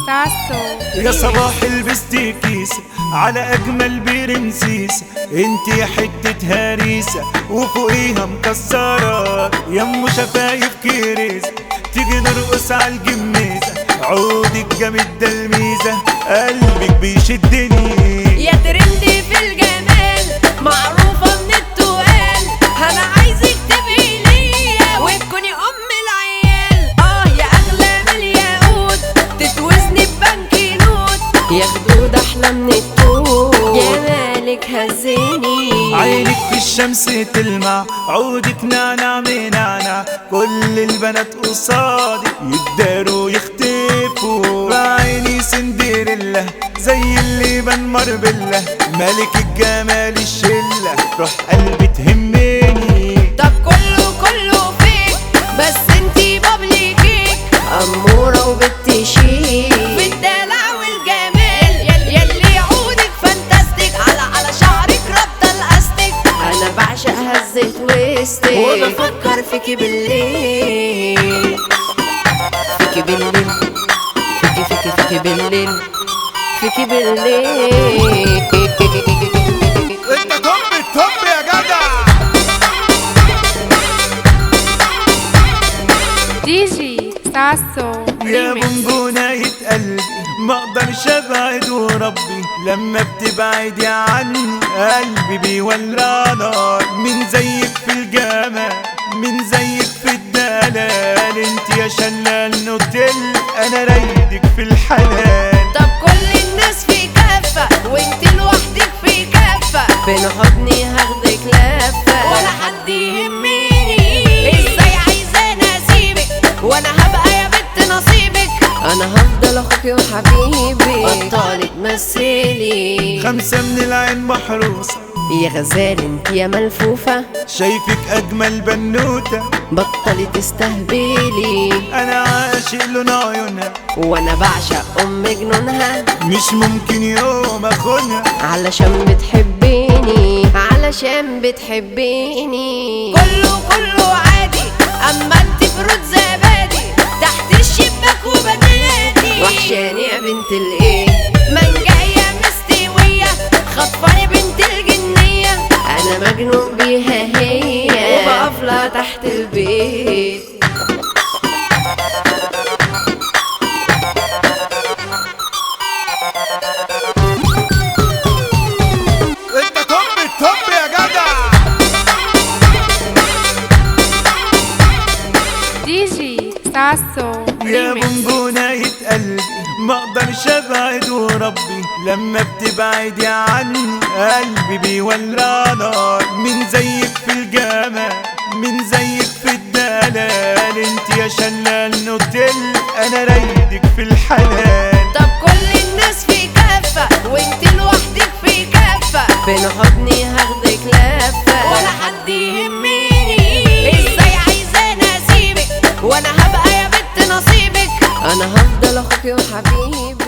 ساسو يا صباح لبستي كيس على اجمل برنسيس انتي حتة هريسة وفوقيها مكسرة يمو شفايف كريز تيجي نرقص على الجميزة عودك جامد ده الميزة قلبك بيشدني يا ترندي في الجمال معروفة من التقال أنا عايزك تبقي ليا وتكوني أم العيال آه يا أغلى من الياقوت تتوزني ببنك نوت يا خدود أحلى من التوت جمالك هزني عينك في الشمس تلمع عودك نعنع منعنع كل البنات قصادي يقدروا يختفوا بعيني سندريلا زي اللي بنمر بالله ملك الجمال الشلة روح قلبي تهمني طب كله كله فيك بس انتي بابلي كيك أمورة وبنت شيك في الدلع والجمال يل- يلي عودك فانتاستيك على على شعرك ربطة الاستيك أنا بعشق هزة وسطك وبفكر فيكي بالليل فيكي بالليل فيكي فيكي فيكي بالليل فيكي بالليل انت توب التوب يا جدع دي جي ساسو يا ريميكس بونبوناية قلبي ما اقدرش ابعد وربي لما بتبعدي عني قلبي بيولع نار من زيك في الجمال من زيك في الدلال انت يا شلال نوتيل انا رايدك في الحلال طب كل الناس في كافة وانت لوحدك في كافة بين حضني هاخدك لفة ولا حد يهمني ازاي عايزاني اسيبك وانا هبقى يا بنت نصيبك انا هفضل اخوك وحبيبي بطلي تمثلي خمسة من العين محروسة يا غزال انت يا ملفوفة شايفك اجمل بنوتة بطلي تستهبلي انا عاشق لون عيونها وانا بعشق ام جنونها مش ممكن يوم اخونها علشان بتحبيني علشان بتحبيني كله كله عادي اما انت فروت زبادي تحت الشباك وبنادي وحشاني يا بنت الايه من جايه مستويه خطفاني بنت الجنيه انا مجنون بيها هي وبقفلة تحت البيت انت توب التوب يا جدع دي جي ساسو يا ريميكس بونبوناية قلبي ما اقدرش ابعد وربي لما بتبعدي عني قلبي بيولع نار من زيك في الجمال من زيك في الدلال انت يا شلال نوتيل انا رايدك في الحلال طب كل الناس في كافة وانت لوحدك في كافة بين حضني هاخدك لفة ولا حد يهمني ازاي عايزاني اسيبك وانا هبقى يا بنت نصيبك انا هفضل اخوك وحبيبي